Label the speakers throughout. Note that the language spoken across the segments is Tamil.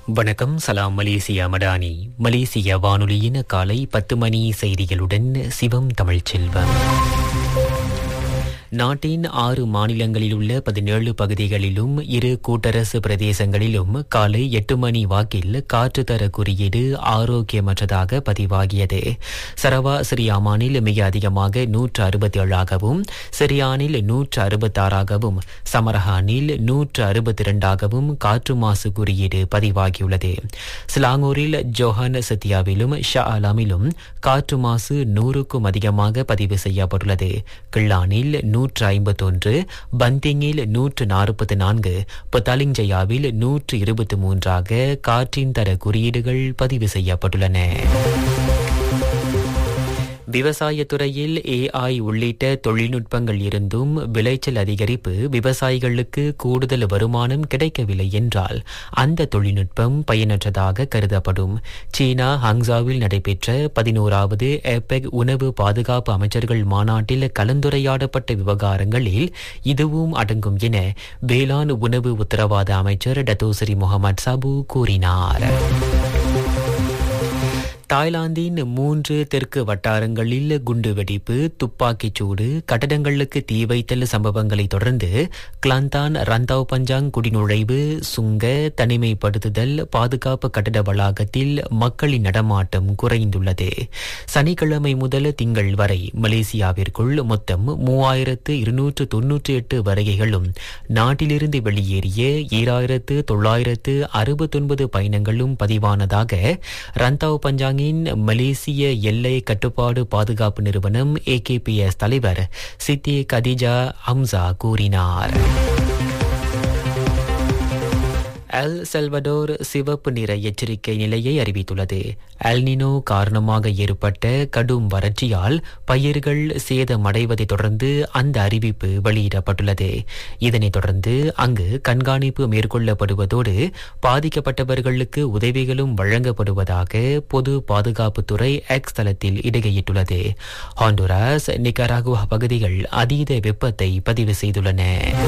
Speaker 1: வணக்கம் சலாம் மலேசியா மடானி மலேசிய வானொலியின் காலை பத்து மணி செய்திகளுடன் சிவம் தமிழ்ச்செல்வம் நாட்டின் ஆறு மாநிலங்களில் உள்ள பதினேழு பகுதிகளிலும் இரு கூட்டரசு பிரதேசங்களிலும் காலை எட்டு மணி வாக்கில் காற்றுத்தர குறியீடு ஆரோக்கியமற்றதாக பதிவாகியது சரவா சிரியாமானில் மிக அதிகமாக நூற்று அறுபத்தி ஏழாகவும் சிரியானில் நூற்று அறுபத்தாறாகவும் சமரஹானில் நூற்று அறுபத்தி இரண்டாகவும் காற்று மாசு குறியீடு பதிவாகியுள்ளது சிலாங்கூரில் ஜோஹான் சத்தியாவிலும் ஷா அலாமிலும் காற்று மாசு நூறுக்கும் அதிகமாக பதிவு செய்யப்பட்டுள்ளது கிள்ளானில் நூற்று ஐம்பத்தொன்று பந்திங்கில் நூற்று நாற்பத்தி நான்கு பத்தாலிங்ஜயாவில் நூற்று இருபத்தி மூன்றாக காற்றின் தர குறியீடுகள் பதிவு செய்யப்பட்டுள்ளன விவசாயத் துறையில் ஏஐ உள்ளிட்ட தொழில்நுட்பங்கள் இருந்தும் விளைச்சல் அதிகரிப்பு விவசாயிகளுக்கு கூடுதல் வருமானம் கிடைக்கவில்லை என்றால் அந்த தொழில்நுட்பம் பயனற்றதாக கருதப்படும் சீனா ஹங்ஸாவில் நடைபெற்ற பதினோராவது ஏபெக் உணவு பாதுகாப்பு அமைச்சர்கள் மாநாட்டில் கலந்துரையாடப்பட்ட விவகாரங்களில் இதுவும் அடங்கும் என வேளாண் உணவு உத்தரவாத அமைச்சர் டத்தோசரி முகமது சாபு கூறினார் தாய்லாந்தின் மூன்று தெற்கு வட்டாரங்களில் குண்டுவெடிப்பு துப்பாக்கிச் சூடு கட்டடங்களுக்கு தீ வைத்தல் சம்பவங்களை தொடர்ந்து கிளாந்தான் ரந்தாவ் பஞ்சாங் குடிநுழைவு சுங்க தனிமைப்படுத்துதல் பாதுகாப்பு கட்டட வளாகத்தில் மக்களின் நடமாட்டம் குறைந்துள்ளது சனிக்கிழமை முதல் திங்கள் வரை மலேசியாவிற்குள் மொத்தம் மூவாயிரத்து இருநூற்று தொன்னூற்றி எட்டு வருகைகளும் நாட்டிலிருந்து வெளியேறிய ஈராயிரத்து தொள்ளாயிரத்து அறுபத்தொன்பது பயணங்களும் பதிவானதாக ரந்தாவ் பஞ்சாங் பஞ்சாங்கின் மலேசிய எல்லை கட்டுப்பாடு பாதுகாப்பு நிறுவனம் ஏகேபிஎஸ் தலைவர் சித்தி கதிஜா ஹம்சா கூறினார் எல் செல்வடோர் சிவப்பு நிற எச்சரிக்கை நிலையை அறிவித்துள்ளது அல்னினோ காரணமாக ஏற்பட்ட கடும் வறட்சியால் பயிர்கள் சேதமடைவதை தொடர்ந்து அந்த அறிவிப்பு வெளியிடப்பட்டுள்ளது இதனைத் தொடர்ந்து அங்கு கண்காணிப்பு மேற்கொள்ளப்படுவதோடு பாதிக்கப்பட்டவர்களுக்கு உதவிகளும் வழங்கப்படுவதாக பொது பாதுகாப்புத்துறை எக்ஸ் தளத்தில் இடுகையிட்டுள்ளது ஹாண்டுராஸ் நிகராகுவா பகுதிகள் அதீத வெப்பத்தை பதிவு செய்துள்ளன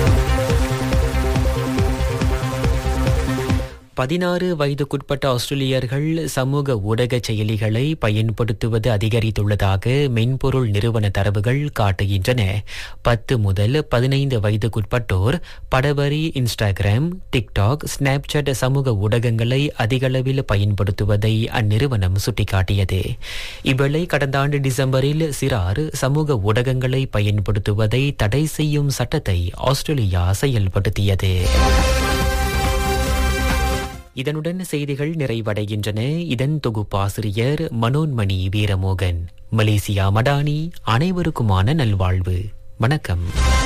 Speaker 1: பதினாறு வயதுக்குட்பட்ட ஆஸ்திரேலியர்கள் சமூக ஊடக செயலிகளை பயன்படுத்துவது அதிகரித்துள்ளதாக மென்பொருள் நிறுவன தரவுகள் காட்டுகின்றன பத்து முதல் பதினைந்து வயதுக்குட்பட்டோர் படவரி இன்ஸ்டாகிராம் டிக்டாக் ஸ்னாப்சாட் சமூக ஊடகங்களை அதிகளவில் பயன்படுத்துவதை அந்நிறுவனம் சுட்டிக்காட்டியது இவ்வேளை கடந்த ஆண்டு டிசம்பரில் சிறார் சமூக ஊடகங்களை பயன்படுத்துவதை தடை செய்யும் சட்டத்தை ஆஸ்திரேலியா செயல்படுத்தியது இதனுடன் செய்திகள் நிறைவடைகின்றன இதன் தொகுப்பாசிரியர் மனோன்மணி வீரமோகன் மலேசியா மடானி அனைவருக்குமான நல்வாழ்வு வணக்கம்